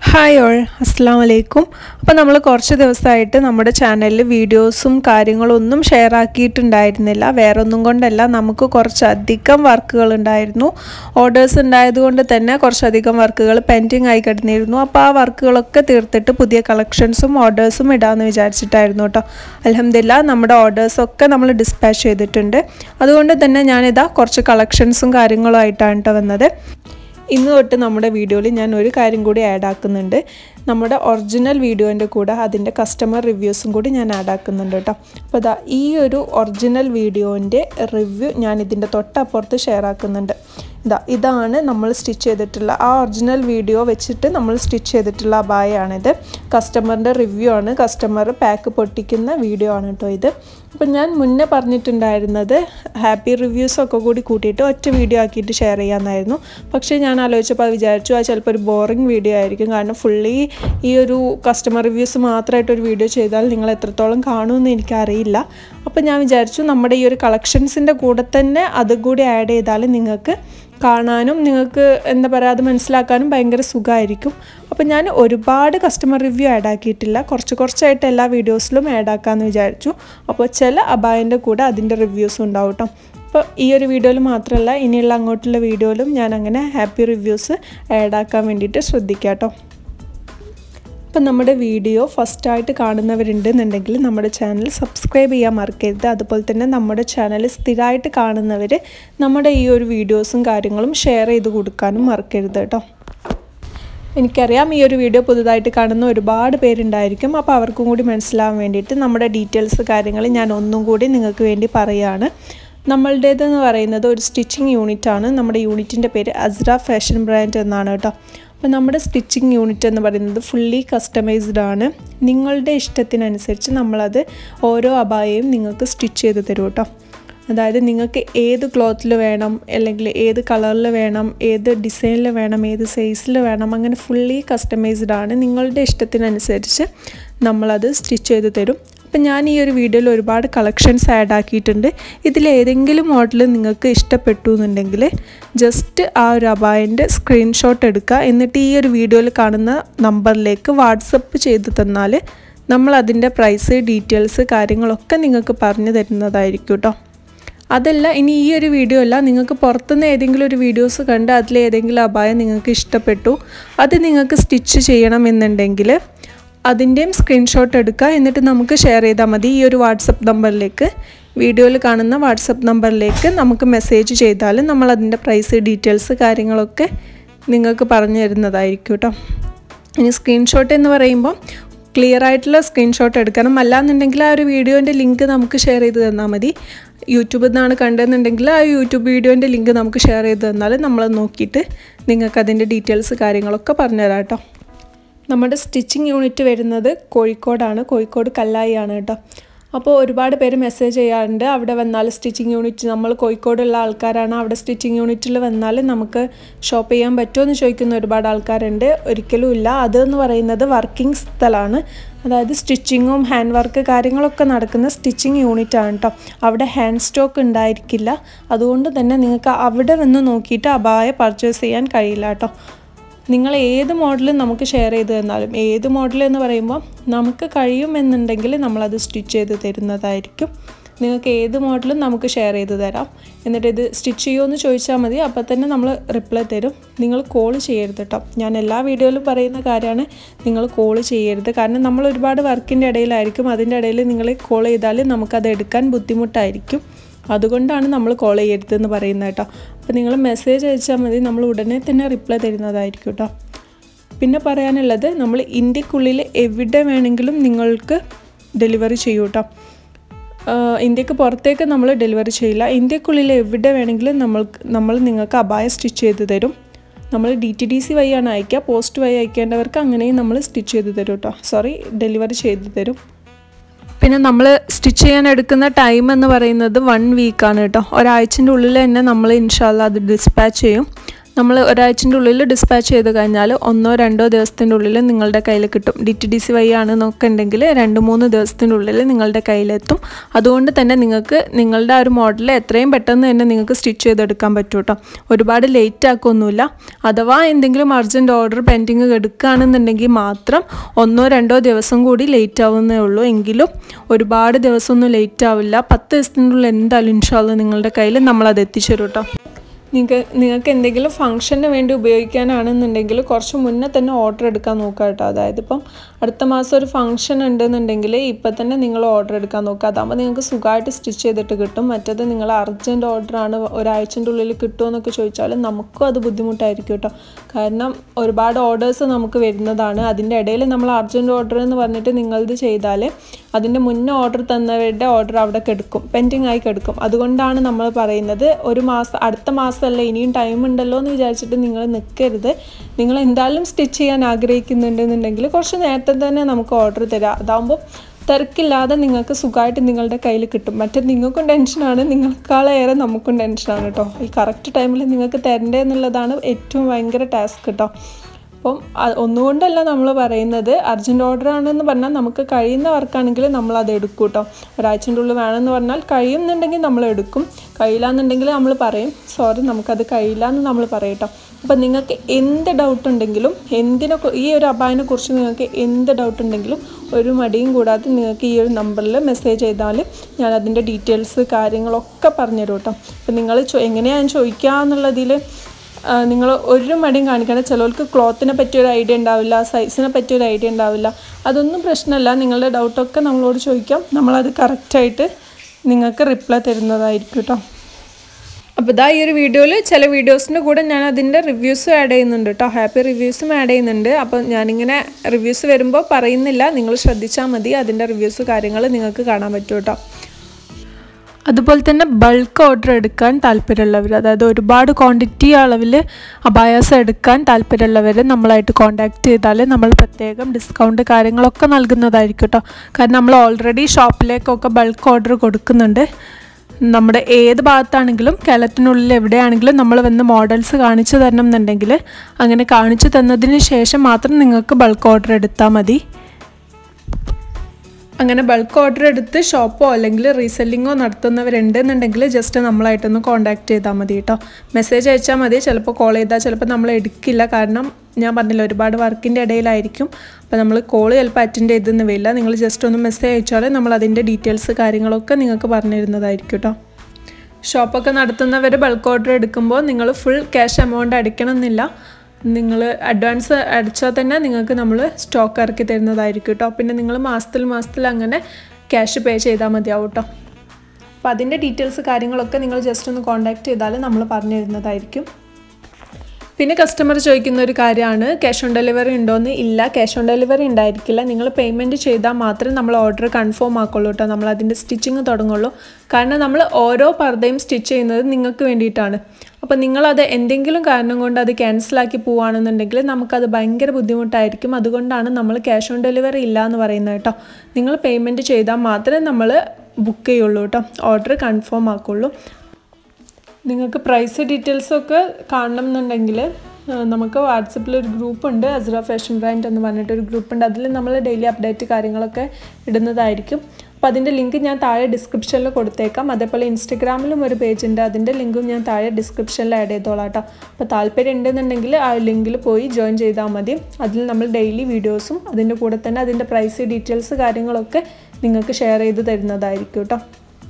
hi all അസ്സാം വലൈക്കും അപ്പോൾ നമ്മൾ കുറച്ച് ദിവസമായിട്ട് നമ്മുടെ ചാനലിൽ വീഡിയോസും കാര്യങ്ങളൊന്നും ഷെയർ ആക്കിയിട്ടുണ്ടായിരുന്നില്ല വേറെ ഒന്നും കൊണ്ടല്ല നമുക്ക് കുറച്ചധികം വർക്കുകൾ ഉണ്ടായിരുന്നു ഓർഡേഴ്സ് ഉണ്ടായതുകൊണ്ട് തന്നെ കുറച്ചധികം വർക്കുകൾ പെൻഡിങ് ആയി കിടന്നിരുന്നു അപ്പോൾ ആ വർക്കുകളൊക്കെ തീർത്തിട്ട് പുതിയ കളക്ഷൻസും ഓർഡേഴ്സും ഇടാമെന്ന് വിചാരിച്ചിട്ടായിരുന്നു കേട്ടോ അലഹമില്ല നമ്മുടെ ഓർഡേഴ്സൊക്കെ നമ്മൾ ഡിസ്പാച്ച് ചെയ്തിട്ടുണ്ട് അതുകൊണ്ട് തന്നെ ഞാനിതാ കുറച്ച് കളക്ഷൻസും കാര്യങ്ങളും ആയിട്ടാണ് കേട്ടോ വന്നത് ഇന്ന് തൊട്ട് നമ്മുടെ വീഡിയോയിൽ ഞാൻ ഒരു കാര്യം കൂടി ആഡ് ആക്കുന്നുണ്ട് നമ്മുടെ ഒറിജിനൽ വീഡിയോൻ്റെ കൂടെ അതിൻ്റെ കസ്റ്റമർ റിവ്യൂസും കൂടി ഞാൻ ആഡ് ആക്കുന്നുണ്ട് കേട്ടോ അപ്പോൾ ഇതാ ഈ ഒരു ഒറിജിനൽ വീഡിയോൻ്റെ റിവ്യൂ ഞാൻ ഇതിൻ്റെ തൊട്ടപ്പുറത്ത് ഷെയർ ആക്കുന്നുണ്ട് ഇതാ ഇതാണ് നമ്മൾ സ്റ്റിച്ച് ചെയ്തിട്ടുള്ള ആ ഒറിജിനൽ വീഡിയോ വെച്ചിട്ട് നമ്മൾ സ്റ്റിച്ച് ചെയ്തിട്ടുള്ള അബായാണിത് കസ്റ്റമറിൻ്റെ റിവ്യൂ ആണ് കസ്റ്റമർ പാക്ക് പൊട്ടിക്കുന്ന വീഡിയോ ആണ് കേട്ടോ ഇത് അപ്പം ഞാൻ മുന്നേ പറഞ്ഞിട്ടുണ്ടായിരുന്നത് ഹാപ്പി റിവ്യൂസൊക്കെ കൂടി കൂട്ടിയിട്ട് ഒറ്റ വീഡിയോ ആക്കിയിട്ട് ഷെയർ ചെയ്യാമെന്നായിരുന്നു പക്ഷേ ഞാൻ ആലോചിച്ചപ്പോൾ വിചാരിച്ചു അത് ചിലപ്പോൾ ഒരു ബോറിംഗ് വീഡിയോ ആയിരിക്കും കാരണം ഫുള്ളി ഈ ഒരു കസ്റ്റമർ റിവ്യൂസ് മാത്രമായിട്ട് ഒരു വീഡിയോ ചെയ്താൽ നിങ്ങൾ എത്രത്തോളം കാണുമെന്ന് എനിക്കറിയില്ല അപ്പോൾ ഞാൻ വിചാരിച്ചു നമ്മുടെ ഈ ഒരു കളക്ഷൻസിൻ്റെ കൂടെ തന്നെ അതും കൂടി ആഡ് ചെയ്താൽ നിങ്ങൾക്ക് കാണാനും നിങ്ങൾക്ക് എന്താ പറയുക അത് മനസ്സിലാക്കാനും ഭയങ്കര സുഖമായിരിക്കും അപ്പോൾ ഞാൻ ഒരുപാട് കസ്റ്റമർ റിവ്യൂ ആഡ് ആക്കിയിട്ടില്ല കുറച്ച് കുറച്ചായിട്ട് എല്ലാ വീഡിയോസിലും ആഡ് ആക്കാമെന്ന് വിചാരിച്ചു അപ്പോൾ ചില അബായൻ്റെ കൂടെ അതിൻ്റെ റിവ്യൂസും ഉണ്ടാവും കേട്ടോ അപ്പോൾ ഈ ഒരു വീഡിയോയിൽ മാത്രമല്ല ഇനിയുള്ള അങ്ങോട്ടുള്ള വീഡിയോയിലും ഞാൻ അങ്ങനെ ഹാപ്പി റിവ്യൂസ് ആഡ് ആക്കാൻ വേണ്ടിയിട്ട് ശ്രദ്ധിക്കാം കേട്ടോ അപ്പം നമ്മുടെ വീഡിയോ ഫസ്റ്റായിട്ട് കാണുന്നവരുണ്ടെന്നുണ്ടെങ്കിൽ നമ്മുടെ ചാനൽ സബ്സ്ക്രൈബ് ചെയ്യാൻ മറക്കരുത് അതുപോലെ തന്നെ നമ്മുടെ ചാനൽ സ്ഥിരമായിട്ട് കാണുന്നവർ നമ്മുടെ ഈ ഒരു വീഡിയോസും കാര്യങ്ങളും ഷെയർ ചെയ്ത് കൊടുക്കാനും മറക്കരുത് കേട്ടോ എനിക്കറിയാം ഈ ഒരു വീഡിയോ പുതുതായിട്ട് കാണുന്ന ഒരുപാട് പേരുണ്ടായിരിക്കും അപ്പോൾ അവർക്കും കൂടി മനസ്സിലാവാൻ വേണ്ടിയിട്ട് നമ്മുടെ ഡീറ്റെയിൽസ് കാര്യങ്ങൾ ഞാൻ ഒന്നും കൂടി നിങ്ങൾക്ക് വേണ്ടി പറയുകയാണ് നമ്മളുടേതെന്ന് പറയുന്നത് ഒരു സ്റ്റിച്ചിങ് യൂണിറ്റ് ആണ് നമ്മുടെ യൂണിറ്റിൻ്റെ പേര് അസ്ര ഫാഷൻ ബ്രാൻഡ് എന്നാണ് കേട്ടോ അപ്പോൾ നമ്മുടെ സ്റ്റിച്ചിങ് യൂണിറ്റ് എന്ന് പറയുന്നത് ഫുള്ളി കസ്റ്റമൈസ്ഡ് ആണ് നിങ്ങളുടെ ഇഷ്ടത്തിനനുസരിച്ച് നമ്മളത് ഓരോ അബായയും നിങ്ങൾക്ക് സ്റ്റിച്ച് ചെയ്ത് തരും കേട്ടോ അതായത് നിങ്ങൾക്ക് ഏത് ക്ലോത്തിൽ വേണം അല്ലെങ്കിൽ ഏത് കളറിൽ വേണം ഏത് ഡിസൈനിൽ വേണം ഏത് സൈസിൽ വേണം അങ്ങനെ ഫുള്ളി കസ്റ്റമൈസ്ഡ് ആണ് നിങ്ങളുടെ ഇഷ്ടത്തിനനുസരിച്ച് നമ്മളത് സ്റ്റിച്ച് ചെയ്ത് തരും അപ്പം ഞാൻ ഈ ഒരു വീഡിയോയിൽ ഒരുപാട് കളക്ഷൻസ് ആഡ് ആക്കിയിട്ടുണ്ട് ഇതിലേതെങ്കിലും മോഡൽ നിങ്ങൾക്ക് ഇഷ്ടപ്പെട്ടു എന്നുണ്ടെങ്കിൽ ജസ്റ്റ് ആ ഒരു അബായൻ്റെ സ്ക്രീൻഷോട്ട് എടുക്കുക എന്നിട്ട് ഈ ഒരു വീഡിയോയിൽ കാണുന്ന നമ്പറിലേക്ക് വാട്സപ്പ് ചെയ്ത് തന്നാൽ നമ്മൾ അതിൻ്റെ പ്രൈസ് ഡീറ്റെയിൽസ് കാര്യങ്ങളൊക്കെ നിങ്ങൾക്ക് പറഞ്ഞു തരുന്നതായിരിക്കും കേട്ടോ അതല്ല ഇനി ഈ ഒരു വീഡിയോ അല്ല നിങ്ങൾക്ക് പുറത്തുനിന്ന് ഏതെങ്കിലും ഒരു വീഡിയോസ് കണ്ട് അതിൽ ഏതെങ്കിലും അപായം നിങ്ങൾക്ക് ഇഷ്ടപ്പെട്ടു അത് നിങ്ങൾക്ക് സ്റ്റിച്ച് ചെയ്യണമെന്നുണ്ടെങ്കിൽ അതിൻ്റെയും സ്ക്രീൻഷോട്ട് എടുക്കുക എന്നിട്ട് നമുക്ക് ഷെയർ ചെയ്താൽ മതി ഈ ഒരു വാട്സപ്പ് നമ്പറിലേക്ക് വീഡിയോയിൽ കാണുന്ന വാട്സപ്പ് നമ്പറിലേക്ക് നമുക്ക് മെസ്സേജ് ചെയ്താൽ നമ്മൾ അതിൻ്റെ പ്രൈസ് ഡീറ്റെയിൽസ് കാര്യങ്ങളൊക്കെ നിങ്ങൾക്ക് പറഞ്ഞു തരുന്നതായിരിക്കും കേട്ടോ ഇനി സ്ക്രീൻഷോട്ട് എന്ന് പറയുമ്പോൾ ക്ലിയർ ആയിട്ടുള്ള സ്ക്രീൻഷോട്ട് എടുക്കണം അല്ലാന്നുണ്ടെങ്കിൽ ആ ഒരു വീഡിയോൻ്റെ ലിങ്ക് നമുക്ക് ഷെയർ ചെയ്ത് തന്നാൽ മതി യൂട്യൂബിൽ നിന്നാണ് കണ്ടതെന്നുണ്ടെങ്കിൽ ആ യൂട്യൂബ് വീഡിയോൻ്റെ ലിങ്ക് നമുക്ക് ഷെയർ ചെയ്ത് തന്നാൽ നമ്മൾ നോക്കിയിട്ട് നിങ്ങൾക്ക് അതിൻ്റെ ഡീറ്റെയിൽസ് കാര്യങ്ങളൊക്കെ പറഞ്ഞുതരാം കേട്ടോ നമ്മുടെ സ്റ്റിച്ചിങ് യൂണിറ്റ് വരുന്നത് കോഴിക്കോടാണ് കോഴിക്കോട് കല്ലായി ആണ് കേട്ടോ അപ്പോൾ ഒരുപാട് പേര് മെസ്സേജ് ചെയ്യാറുണ്ട് അവിടെ വന്നാൽ സ്റ്റിച്ചിങ് യൂണിറ്റ് നമ്മൾ കോഴിക്കോടുള്ള ആൾക്കാരാണ് അവിടെ സ്റ്റിച്ചിങ് യൂണിറ്റിൽ വന്നാൽ നമുക്ക് ഷോപ്പ് ചെയ്യാൻ പറ്റുമോ എന്ന് ചോദിക്കുന്ന ഒരുപാട് ആൾക്കാരുണ്ട് ഒരിക്കലും ഇല്ല അതെന്ന് പറയുന്നത് വർക്കിംഗ് സ്ഥലമാണ് അതായത് സ്റ്റിച്ചിങ്ങും ഹാൻഡ് വർക്ക് കാര്യങ്ങളൊക്കെ നടക്കുന്ന സ്റ്റിച്ചിങ് യൂണിറ്റ് ആണ് കേട്ടോ അവിടെ ഹാൻഡ് സ്റ്റോക്ക് ഉണ്ടായിരിക്കില്ല അതുകൊണ്ട് തന്നെ നിങ്ങൾക്ക് അവിടെ വന്ന് നോക്കിയിട്ട് അപായ പർച്ചേസ് ചെയ്യാൻ കഴിയില്ല കേട്ടോ നിങ്ങൾ ഏത് മോഡലും നമുക്ക് ഷെയർ ചെയ്ത് തന്നാലും ഏത് മോഡൽ എന്ന് പറയുമ്പോൾ നമുക്ക് കഴിയുമെന്നുണ്ടെങ്കിൽ നമ്മളത് സ്റ്റിച്ച് ചെയ്ത് തരുന്നതായിരിക്കും നിങ്ങൾക്ക് ഏത് മോഡലും നമുക്ക് ഷെയർ ചെയ്ത് തരാം എന്നിട്ട് ഇത് സ്റ്റിച്ച് ചെയ്യുമോ എന്ന് ചോദിച്ചാൽ മതി അപ്പോൾ തന്നെ നമ്മൾ റിപ്ലൈ തരും നിങ്ങൾ കോൾ ചെയ്യരുത് കേട്ടോ ഞാൻ എല്ലാ വീഡിയോയിലും പറയുന്ന കാര്യമാണ് നിങ്ങൾ കോൾ ചെയ്യരുത് കാരണം നമ്മൾ ഒരുപാട് വർക്കിൻ്റെ ഇടയിലായിരിക്കും അതിൻ്റെ ഇടയിൽ നിങ്ങൾ കോൾ ചെയ്താൽ നമുക്കത് എടുക്കാൻ ബുദ്ധിമുട്ടായിരിക്കും അതുകൊണ്ടാണ് നമ്മൾ കോൾ ചെയ്യരുതെന്ന് പറയുന്നത് കേട്ടോ അപ്പോൾ നിങ്ങൾ മെസ്സേജ് അയച്ചാൽ മതി നമ്മൾ ഉടനെ തന്നെ റിപ്ലൈ തരുന്നതായിരിക്കും കേട്ടോ പിന്നെ പറയാനുള്ളത് നമ്മൾ ഇന്ത്യക്കുള്ളിൽ എവിടെ വേണമെങ്കിലും നിങ്ങൾക്ക് ഡെലിവറി ചെയ്യൂ കേട്ടോ ഇന്ത്യക്ക് പുറത്തേക്ക് നമ്മൾ ഡെലിവറി ചെയ്യില്ല ഇന്ത്യക്കുള്ളിൽ എവിടെ വേണമെങ്കിലും നമ്മൾ നമ്മൾ നിങ്ങൾക്ക് അപായ സ്റ്റിച്ച് ചെയ്ത് തരും നമ്മൾ ഡി ടി ഡി സി വഴിയാണ് അയക്കുക പോസ്റ്റ് വഴി അയക്കേണ്ടവർക്ക് അങ്ങനെയും നമ്മൾ സ്റ്റിച്ച് ചെയ്ത് തരും കേട്ടോ സോറി ഡെലിവറി ചെയ്ത് തരും പിന്നെ നമ്മൾ സ്റ്റിച്ച് ചെയ്യാൻ എടുക്കുന്ന ടൈം എന്ന് പറയുന്നത് വൺ വീക്കാണ് കേട്ടോ ഒരാഴ്ചൻ്റെ ഉള്ളിൽ തന്നെ നമ്മൾ ഇൻഷാല്ല അത് ഡിസ്പാച്ച് ചെയ്യും നമ്മൾ ഒരാഴ്ചൻ്റെ ഉള്ളിൽ ഡിസ്പാച്ച് ചെയ്ത് കഴിഞ്ഞാൽ ഒന്നോ രണ്ടോ ദിവസത്തിൻ്റെ ഉള്ളിൽ നിങ്ങളുടെ കയ്യിൽ കിട്ടും ഡി ടി ഡി സി വഴി ആണെന്നൊക്കെ ഉണ്ടെങ്കിൽ രണ്ട് മൂന്ന് ദിവസത്തിൻ്റെ ഉള്ളിൽ നിങ്ങളുടെ കയ്യിലെത്തും അതുകൊണ്ട് തന്നെ നിങ്ങൾക്ക് നിങ്ങളുടെ ആ ഒരു മോഡൽ എത്രയും പെട്ടെന്ന് തന്നെ നിങ്ങൾക്ക് സ്റ്റിച്ച് ചെയ്തെടുക്കാൻ പറ്റും കേട്ടോ ഒരുപാട് ലേറ്റ് ആക്കൊന്നുമില്ല അഥവാ എന്തെങ്കിലും അർജൻറ്റ് ഓർഡർ പെൻഡിങ് എടുക്കുകയാണെന്നുണ്ടെങ്കിൽ മാത്രം ഒന്നോ രണ്ടോ ദിവസം കൂടി ലേറ്റ് ആവുന്നേ ഉള്ളൂ എങ്കിലും ഒരുപാട് ദിവസമൊന്നും ലേറ്റ് ആവില്ല പത്ത് ദിവസത്തിൻ്റെ ഉള്ളിൽ എന്തായാലും ഇൻഷാല്ല നിങ്ങളുടെ കയ്യിൽ നമ്മളത് എത്തിച്ചു തരും കേട്ടോ നിങ്ങൾക്ക് നിങ്ങൾക്ക് എന്തെങ്കിലും ഫംഗ്ഷന് വേണ്ടി ഉപയോഗിക്കാനാണെന്നുണ്ടെങ്കിൽ കുറച്ച് മുന്നേ തന്നെ ഓർഡർ എടുക്കാൻ നോക്കുക കേട്ടോ അതായത് ഇപ്പം അടുത്ത മാസം ഒരു ഫംഗ്ഷൻ ഉണ്ടെന്നുണ്ടെങ്കിൽ ഇപ്പം തന്നെ നിങ്ങൾ ഓർഡർ എടുക്കാൻ നോക്കുക അതാകുമ്പോൾ നിങ്ങൾക്ക് സുഖമായിട്ട് സ്റ്റിച്ച് ചെയ്തിട്ട് കിട്ടും മറ്റത് നിങ്ങൾ അർജൻറ്റ് ഓർഡറാണ് ഒരാഴ്ചൻ്റെ ഉള്ളിൽ കിട്ടുമെന്നൊക്കെ ചോദിച്ചാൽ നമുക്കും അത് ബുദ്ധിമുട്ടായിരിക്കും കേട്ടോ കാരണം ഒരുപാട് ഓർഡേഴ്സ് നമുക്ക് വരുന്നതാണ് അതിൻ്റെ ഇടയിൽ നമ്മൾ അർജൻറ്റ് ഓർഡർ എന്ന് പറഞ്ഞിട്ട് നിങ്ങളത് ചെയ്താൽ അതിൻ്റെ മുന്നേ ഓർഡർ തന്നവരുടെ ഓർഡർ അവിടെ കെടുക്കും പെൻഡിങ് ആയി കെടുക്കും അതുകൊണ്ടാണ് നമ്മൾ പറയുന്നത് ഒരു മാസം അടുത്ത മാസമല്ല ഇനിയും ടൈം ഉണ്ടല്ലോ എന്ന് വിചാരിച്ചിട്ട് നിങ്ങൾ നിൽക്കരുത് നിങ്ങൾ എന്തായാലും സ്റ്റിച്ച് ചെയ്യാൻ ആഗ്രഹിക്കുന്നുണ്ടെന്നുണ്ടെങ്കിൽ കുറച്ച് നേരത്തെ തന്നെ നമുക്ക് ഓർഡർ തരാം അതാകുമ്പോൾ തിരക്കില്ലാതെ നിങ്ങൾക്ക് സുഖമായിട്ട് നിങ്ങളുടെ കയ്യിൽ കിട്ടും മറ്റേ നിങ്ങൾക്കും ടെൻഷനാണ് നിങ്ങൾക്കാളേറെ നമുക്കും ടെൻഷനാണ് കേട്ടോ ഈ കറക്റ്റ് ടൈമിൽ നിങ്ങൾക്ക് തരണ്ടേ എന്നുള്ളതാണ് ഏറ്റവും ഭയങ്കര ടാസ്ക് കേട്ടോ അപ്പം ഒന്നുകൊണ്ടല്ല നമ്മൾ പറയുന്നത് അർജൻറ്റ് ഓർഡർ ആണെന്ന് പറഞ്ഞാൽ നമുക്ക് കഴിയുന്ന വർക്കാണെങ്കിൽ നമ്മൾ അത് എടുക്കും കേട്ടോ ഒരാഴ്ചൻ്റെ ഉള്ളിൽ വേണമെന്ന് പറഞ്ഞാൽ കഴിയുന്നുണ്ടെങ്കിൽ നമ്മൾ എടുക്കും കഴിയില്ലാന്നുണ്ടെങ്കിൽ നമ്മൾ പറയും സോറി നമുക്കത് കഴിയില്ല എന്ന് നമ്മൾ പറയും കേട്ടോ അപ്പം നിങ്ങൾക്ക് എന്ത് ഡൗട്ട് ഉണ്ടെങ്കിലും എന്തിനെ ഈ ഒരു അപായനെ കുറിച്ച് നിങ്ങൾക്ക് എന്ത് ഡൗട്ട് ഉണ്ടെങ്കിലും ഒരു മടിയും കൂടാതെ നിങ്ങൾക്ക് ഈ ഒരു നമ്പറിൽ മെസ്സേജ് ചെയ്താൽ ഞാൻ അതിൻ്റെ ഡീറ്റെയിൽസ് കാര്യങ്ങളൊക്കെ പറഞ്ഞുതരും കേട്ടോ അപ്പം നിങ്ങൾ എങ്ങനെയാണ് ചോദിക്കുക എന്നുള്ളതിൽ നിങ്ങൾ ഒരു മടിയും കാണിക്കണം ചിലർക്ക് ക്ലോത്തിനെ പറ്റിയൊരു ഐഡിയ ഉണ്ടാവില്ല സൈസിനെ പറ്റിയൊരു ഐഡിയ ഉണ്ടാവില്ല അതൊന്നും പ്രശ്നമല്ല നിങ്ങളുടെ ഡൗട്ടൊക്കെ നമ്മളോട് ചോദിക്കാം നമ്മളത് കറക്റ്റായിട്ട് നിങ്ങൾക്ക് റിപ്ലൈ തരുന്നതായിരിക്കും കേട്ടോ അപ്പോൾ ഇതാ ഈ ഒരു വീഡിയോയിൽ ചില വീഡിയോസിൻ്റെ കൂടെ ഞാൻ അതിൻ്റെ റിവ്യൂസും ആഡ് ചെയ്യുന്നുണ്ട് കേട്ടോ ഹാപ്പി റിവ്യൂസും ആഡ് ചെയ്യുന്നുണ്ട് അപ്പോൾ ഞാനിങ്ങനെ റിവ്യൂസ് വരുമ്പോൾ പറയുന്നില്ല നിങ്ങൾ ശ്രദ്ധിച്ചാൽ മതി അതിൻ്റെ റിവ്യൂസ് കാര്യങ്ങൾ നിങ്ങൾക്ക് കാണാൻ പറ്റും കേട്ടോ അതുപോലെ തന്നെ ബൾക്ക് ഓർഡർ എടുക്കാൻ താല്പര്യമുള്ളവർ അതായത് ഒരുപാട് ക്വാണ്ടിറ്റി അളവിൽ അബായാസ് എടുക്കാൻ താല്പര്യമുള്ളവർ നമ്മളായിട്ട് കോൺടാക്ട് ചെയ്താൽ നമ്മൾ പ്രത്യേകം ഡിസ്കൗണ്ട് കാര്യങ്ങളൊക്കെ നൽകുന്നതായിരിക്കും കേട്ടോ കാരണം നമ്മൾ ഓൾറെഡി ഷോപ്പിലേക്കൊക്കെ ബൾക്ക് ഓർഡർ കൊടുക്കുന്നുണ്ട് നമ്മുടെ ഏത് ഭാഗത്താണെങ്കിലും കേരളത്തിനുള്ളിൽ എവിടെയാണെങ്കിലും നമ്മൾ വന്ന് മോഡൽസ് കാണിച്ചു തരണം എന്നുണ്ടെങ്കിൽ അങ്ങനെ കാണിച്ചു തന്നതിന് ശേഷം മാത്രം നിങ്ങൾക്ക് ബൾക്ക് ഓർഡർ എടുത്താൽ മതി അങ്ങനെ ബൾക്ക് ഓർഡർ എടുത്ത് ഷോപ്പോ അല്ലെങ്കിൽ റീസെല്ലിങ്ങോ നടത്തുന്നവരുണ്ടെന്നുണ്ടെങ്കിൽ ജസ്റ്റ് നമ്മളായിട്ടൊന്ന് കോൺടാക്ട് ചെയ്താൽ മതി കേട്ടോ മെസ്സേജ് അയച്ചാൽ മതി ചിലപ്പോൾ കോൾ ചെയ്താൽ ചിലപ്പോൾ നമ്മൾ എടുക്കില്ല കാരണം ഞാൻ പറഞ്ഞില്ല ഒരുപാട് വർക്കിൻ്റെ ഇടയിലായിരിക്കും അപ്പോൾ നമ്മൾ കോൾ ചിലപ്പോൾ അറ്റൻഡ് ചെയ്തെന്ന് വരില്ല നിങ്ങൾ ജസ്റ്റ് ഒന്ന് മെസ്സേജ് അയച്ചാൽ നമ്മൾ അതിൻ്റെ ഡീറ്റെയിൽസ് കാര്യങ്ങളൊക്കെ നിങ്ങൾക്ക് പറഞ്ഞു തരുന്നതായിരിക്കും കേട്ടോ ഷോപ്പൊക്കെ നടത്തുന്നവർ ബൾക്ക് ഓർഡർ എടുക്കുമ്പോൾ നിങ്ങൾ ഫുൾ ക്യാഷ് എമൗണ്ട് അടിക്കണം എന്നില്ല നിങ്ങൾ അഡ്വാൻസ് അടിച്ചാൽ തന്നെ നിങ്ങൾക്ക് നമ്മൾ സ്റ്റോക്ക് ഇറക്കി തരുന്നതായിരിക്കും കേട്ടോ പിന്നെ നിങ്ങൾ മാസത്തിൽ മാസത്തിൽ അങ്ങനെ ക്യാഷ് പേ ചെയ്താൽ മതിയാവും കേട്ടോ അപ്പോൾ അതിൻ്റെ ഡീറ്റെയിൽസ് കാര്യങ്ങളൊക്കെ നിങ്ങൾ ജസ്റ്റ് ഒന്ന് കോൺടാക്ട് ചെയ്താൽ നമ്മൾ പറഞ്ഞു തരുന്നതായിരിക്കും പിന്നെ കസ്റ്റമർ ചോദിക്കുന്ന ഒരു കാര്യമാണ് ക്യാഷ് ഓൺ ഡെലിവറി ഉണ്ടോയെന്ന് ഇല്ല ക്യാഷ് ഓൺ ഡെലിവറി ഉണ്ടായിരിക്കില്ല നിങ്ങൾ പേയ്മെൻറ്റ് ചെയ്താൽ മാത്രമേ നമ്മൾ ഓർഡർ കൺഫേം ആക്കുള്ളൂ കേട്ടോ നമ്മൾ അതിൻ്റെ സ്റ്റിച്ചിങ് തുടങ്ങുള്ളൂ കാരണം നമ്മൾ ഓരോ പർദ്ദയും സ്റ്റിച്ച് ചെയ്യുന്നത് നിങ്ങൾക്ക് വേണ്ടിയിട്ടാണ് അപ്പോൾ നിങ്ങളത് എന്തെങ്കിലും കാരണം കൊണ്ട് അത് ക്യാൻസലാക്കി പോവുകയാണെന്നുണ്ടെങ്കിൽ നമുക്കത് ഭയങ്കര ബുദ്ധിമുട്ടായിരിക്കും അതുകൊണ്ടാണ് നമ്മൾ ക്യാഷ് ഓൺ ഡെലിവറി ഇല്ല എന്ന് പറയുന്നത് കേട്ടോ നിങ്ങൾ പേയ്മെൻറ്റ് ചെയ്താൽ മാത്രമേ നമ്മൾ ബുക്ക് ചെയ്യുള്ളൂ കേട്ടോ ഓർഡർ കൺഫേം ആക്കുള്ളൂ നിങ്ങൾക്ക് പ്രൈസ് ഡീറ്റെയിൽസൊക്കെ കാണണം എന്നുണ്ടെങ്കിൽ നമുക്ക് വാട്സപ്പിൽ ഒരു ഗ്രൂപ്പ് ഉണ്ട് അസ്ര ഫാഷൻ ബ്രാൻഡ് എന്ന് പറഞ്ഞിട്ട് ഒരു ഗ്രൂപ്പ് ഉണ്ട് അതിൽ നമ്മൾ ഡെയിലി അപ്ഡേറ്റ് കാര്യങ്ങളൊക്കെ ഇടുന്നതായിരിക്കും അപ്പോൾ അതിൻ്റെ ലിങ്ക് ഞാൻ താഴെ ഡിസ്ക്രിപ്ഷനിൽ കൊടുത്തേക്കാം അതേപോലെ ഇൻസ്റ്റഗ്രാമിലും ഒരു പേജ് ഉണ്ട് അതിൻ്റെ ലിങ്കും ഞാൻ താഴെ ഡിസ്ക്രിപ്ഷനിൽ ആഡ് ചെയ്തോളാം കേട്ടോ അപ്പോൾ താല്പര്യം ഉണ്ടെന്നുണ്ടെങ്കിൽ ആ ലിങ്കിൽ പോയി ജോയിൻ ചെയ്താൽ മതി അതിൽ നമ്മൾ ഡെയിലി വീഡിയോസും അതിൻ്റെ കൂടെ തന്നെ അതിൻ്റെ പ്രൈസ് ഡീറ്റെയിൽസ് കാര്യങ്ങളൊക്കെ നിങ്ങൾക്ക് ഷെയർ ചെയ്ത് തരുന്നതായിരിക്കും കേട്ടോ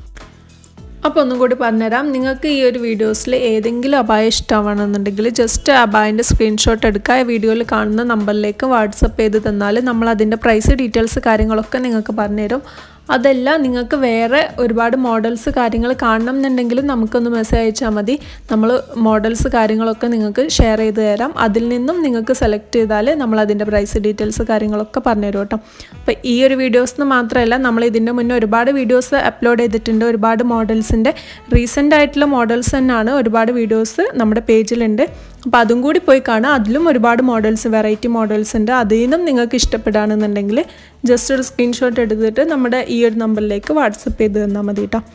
അപ്പോൾ ഒന്നും കൂടി പറഞ്ഞുതരാം നിങ്ങൾക്ക് ഈ ഒരു വീഡിയോസിൽ ഏതെങ്കിലും അപായം ഇഷ്ടമാണെന്നുണ്ടെങ്കിൽ ജസ്റ്റ് അപായൻ്റെ സ്ക്രീൻഷോട്ട് എടുക്കുക വീഡിയോയിൽ കാണുന്ന നമ്പറിലേക്ക് വാട്സപ്പ് ചെയ്ത് തന്നാൽ നമ്മൾ അതിൻ്റെ പ്രൈസ് ഡീറ്റെയിൽസ് കാര്യങ്ങളൊക്കെ നിങ്ങൾക്ക് പറഞ്ഞുതരും അതല്ല നിങ്ങൾക്ക് വേറെ ഒരുപാട് മോഡൽസ് കാര്യങ്ങൾ കാണണം എന്നുണ്ടെങ്കിൽ നമുക്കൊന്ന് മെസ്സേജ് അയച്ചാൽ മതി നമ്മൾ മോഡൽസ് കാര്യങ്ങളൊക്കെ നിങ്ങൾക്ക് ഷെയർ ചെയ്ത് തരാം അതിൽ നിന്നും നിങ്ങൾക്ക് സെലക്ട് ചെയ്താൽ നമ്മൾ അതിൻ്റെ പ്രൈസ് ഡീറ്റെയിൽസ് കാര്യങ്ങളൊക്കെ പറഞ്ഞുതരും കേട്ടോ അപ്പോൾ ഈ ഒരു വീഡിയോസ് മാത്രമല്ല നമ്മൾ ഇതിൻ്റെ മുന്നേ ഒരുപാട് വീഡിയോസ് അപ്ലോഡ് ചെയ്തിട്ടുണ്ട് ഒരുപാട് മോഡൽസിൻ്റെ റീസെൻ്റ് ആയിട്ടുള്ള മോഡൽസ് തന്നെയാണ് ഒരുപാട് വീഡിയോസ് നമ്മുടെ പേജിലുണ്ട് അപ്പോൾ അതും കൂടി പോയി കാണാം അതിലും ഒരുപാട് മോഡൽസ് വെറൈറ്റി മോഡൽസ് ഉണ്ട് അതിൽ നിന്നും നിങ്ങൾക്ക് ഇഷ്ടപ്പെടുകയാണെന്നുണ്ടെങ്കിൽ ജസ്റ്റ് ഒരു സ്ക്രീൻഷോട്ട് എടുത്തിട്ട് നമ്മുടെ ഈ ഒരു നമ്പറിലേക്ക് വാട്സപ്പ് ചെയ്ത് തന്നാൽ മതി കേട്ടോ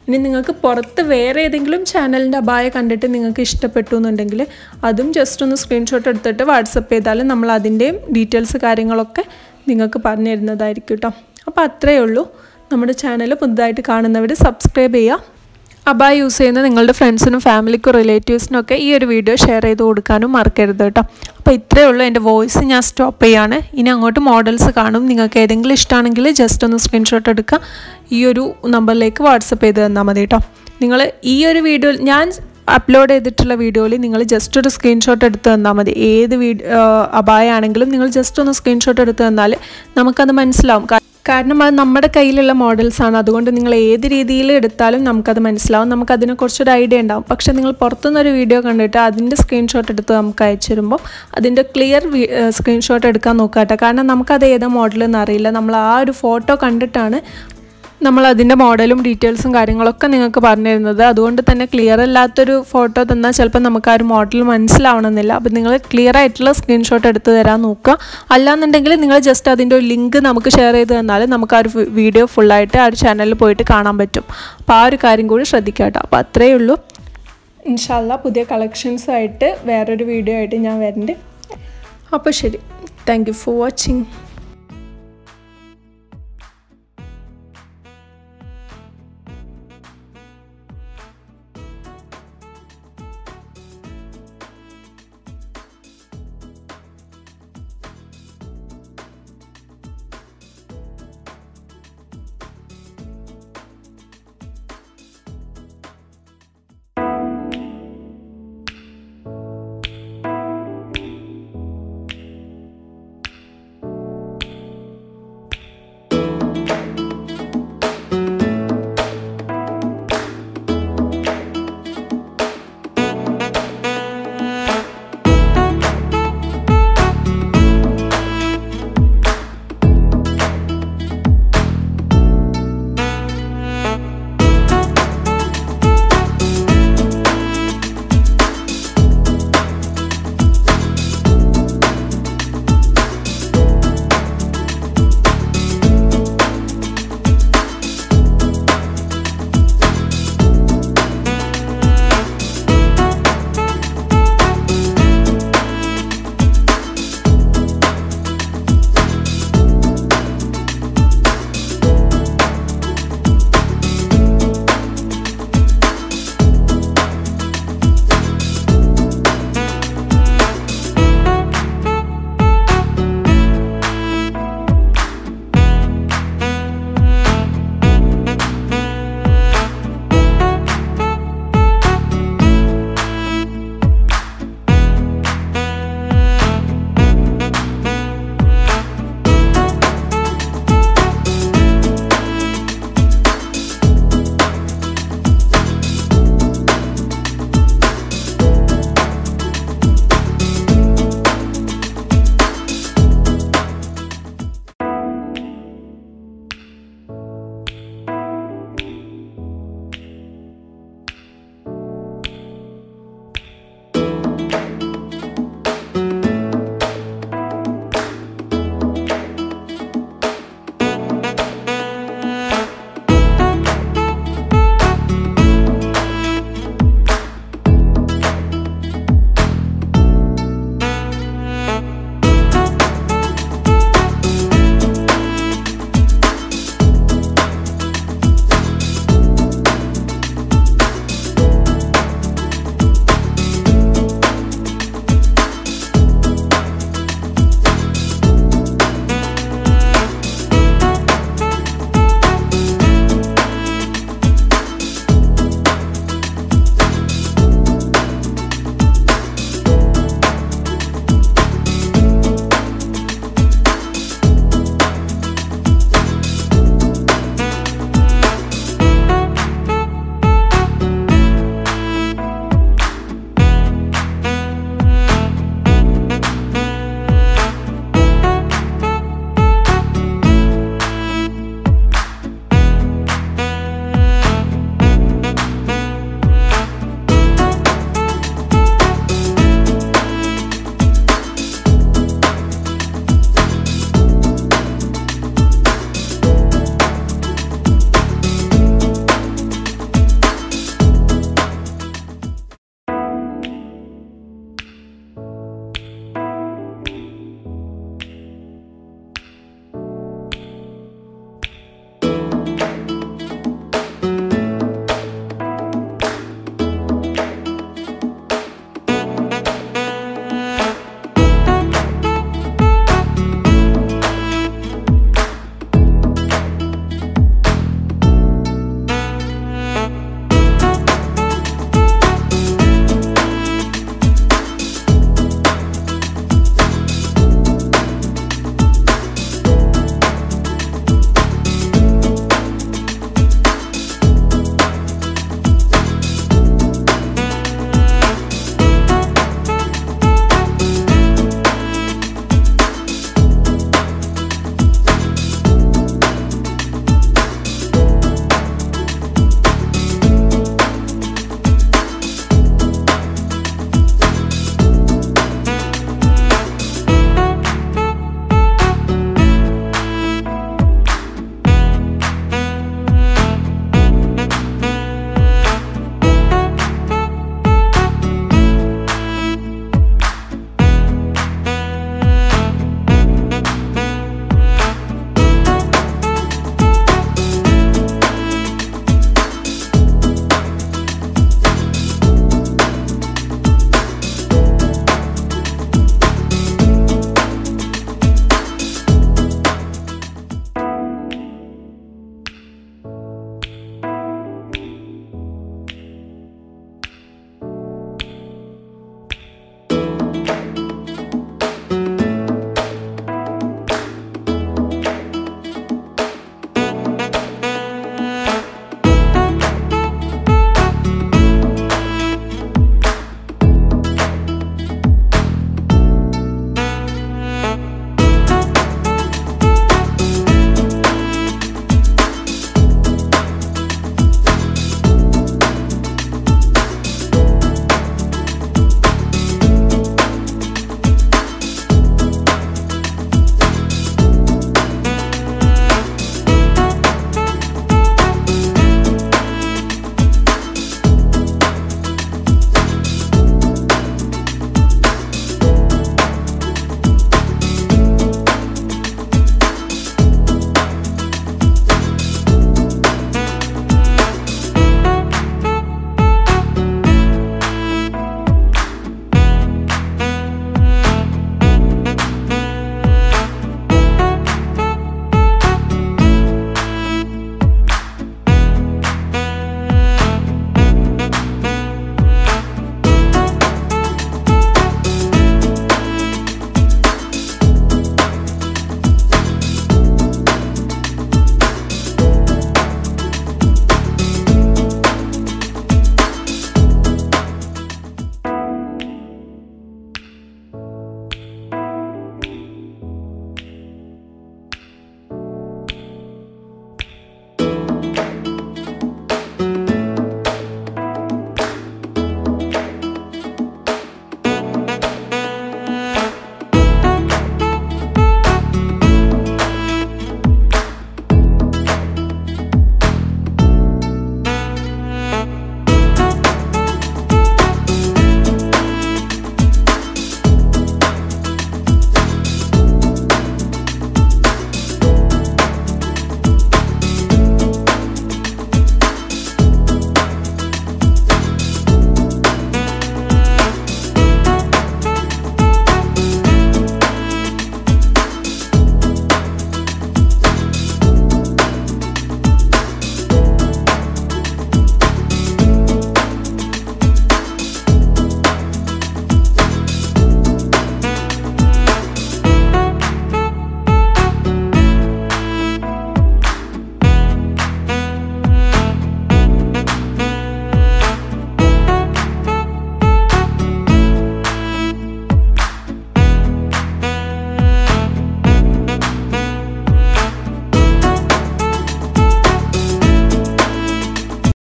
ഇനി നിങ്ങൾക്ക് പുറത്ത് വേറെ ഏതെങ്കിലും ചാനലിൻ്റെ അബായ കണ്ടിട്ട് നിങ്ങൾക്ക് ഇഷ്ടപ്പെട്ടു എന്നുണ്ടെങ്കിൽ അതും ജസ്റ്റ് ഒന്ന് സ്ക്രീൻഷോട്ട് എടുത്തിട്ട് വാട്സപ്പ് ചെയ്താൽ നമ്മൾ അതിൻ്റെയും ഡീറ്റെയിൽസ് കാര്യങ്ങളൊക്കെ നിങ്ങൾക്ക് പറഞ്ഞു തരുന്നതായിരിക്കും കേട്ടോ അപ്പോൾ അത്രയേ ഉള്ളൂ നമ്മുടെ ചാനൽ പുതുതായിട്ട് കാണുന്നവർ സബ്സ്ക്രൈബ് ചെയ്യുക അബ യൂസ് ചെയ്യുന്ന നിങ്ങളുടെ ഫ്രണ്ട്സിനും ഫാമിലിക്കും റിലേറ്റീവ്സിനും ഒക്കെ ഈ ഒരു വീഡിയോ ഷെയർ ചെയ്ത് കൊടുക്കാനും മറക്കരുത് കേട്ടോ അപ്പോൾ ഇത്രയേ ഉള്ളൂ എൻ്റെ വോയിസ് ഞാൻ സ്റ്റോപ്പ് ചെയ്യാണ് ഇനി അങ്ങോട്ട് മോഡൽസ് കാണും നിങ്ങൾക്ക് ഏതെങ്കിലും ഇഷ്ടമാണെങ്കിൽ ജസ്റ്റ് ഒന്ന് സ്ക്രീൻഷോട്ട് എടുക്കുക ഈ ഒരു നമ്പറിലേക്ക് വാട്സപ്പ് ചെയ്ത് തന്നാൽ മതി കേട്ടോ നിങ്ങൾ ഈ ഒരു വീഡിയോ ഞാൻ അപ്ലോഡ് ചെയ്തിട്ടുള്ള വീഡിയോയിൽ നിങ്ങൾ ജസ്റ്റ് ഒരു സ്ക്രീൻഷോട്ട് എടുത്ത് തന്നാൽ മതി ഏത് വീഡിയോ അപായ ആണെങ്കിലും നിങ്ങൾ ജസ്റ്റ് ഒന്ന് സ്ക്രീൻഷോട്ട് എടുത്ത് തന്നാൽ നമുക്കത് മനസ്സിലാവും കാരണം അത് നമ്മുടെ കയ്യിലുള്ള മോഡൽസ് ആണ് അതുകൊണ്ട് നിങ്ങൾ ഏത് രീതിയിൽ എടുത്താലും നമുക്കത് മനസ്സിലാവും നമുക്ക് അതിനെക്കുറിച്ചൊരു ഐഡിയ ഉണ്ടാവും പക്ഷേ നിങ്ങൾ പുറത്തുനിന്നൊരു വീഡിയോ കണ്ടിട്ട് അതിൻ്റെ സ്ക്രീൻഷോട്ട് എടുത്ത് നമുക്ക് അയച്ചു തരുമ്പോൾ അതിൻ്റെ ക്ലിയർ സ്ക്രീൻഷോട്ട് എടുക്കാൻ നോക്കാട്ടെ കാരണം നമുക്കത് ഏതാ മോഡലെന്ന് അറിയില്ല നമ്മൾ ആ ഒരു ഫോട്ടോ കണ്ടിട്ടാണ് നമ്മൾ അതിൻ്റെ മോഡലും ഡീറ്റെയിൽസും കാര്യങ്ങളൊക്കെ നിങ്ങൾക്ക് പറഞ്ഞു തരുന്നത് അതുകൊണ്ട് തന്നെ ക്ലിയർ അല്ലാത്തൊരു ഫോട്ടോ തന്നാൽ ചിലപ്പോൾ നമുക്ക് ആ ഒരു മോഡൽ മനസ്സിലാവണമെന്നില്ല അപ്പോൾ നിങ്ങൾ ക്ലിയർ ആയിട്ടുള്ള സ്ക്രീൻഷോട്ട് എടുത്ത് തരാൻ നോക്കുക അല്ലാന്നുണ്ടെങ്കിൽ നിങ്ങൾ ജസ്റ്റ് അതിൻ്റെ ഒരു ലിങ്ക് നമുക്ക് ഷെയർ ചെയ്ത് തന്നാൽ നമുക്ക് ആ ഒരു വീഡിയോ ഫുള്ളായിട്ട് ആ ഒരു ചാനലിൽ പോയിട്ട് കാണാൻ പറ്റും അപ്പോൾ ആ ഒരു കാര്യം കൂടി ശ്രദ്ധിക്കുക കേട്ടോ അപ്പോൾ അത്രയേ ഉള്ളൂ ഇൻഷാല്ല പുതിയ കളക്ഷൻസായിട്ട് വേറൊരു വീഡിയോ ആയിട്ട് ഞാൻ വരുന്നുണ്ട് അപ്പോൾ ശരി താങ്ക് യു ഫോർ വാച്ചിങ്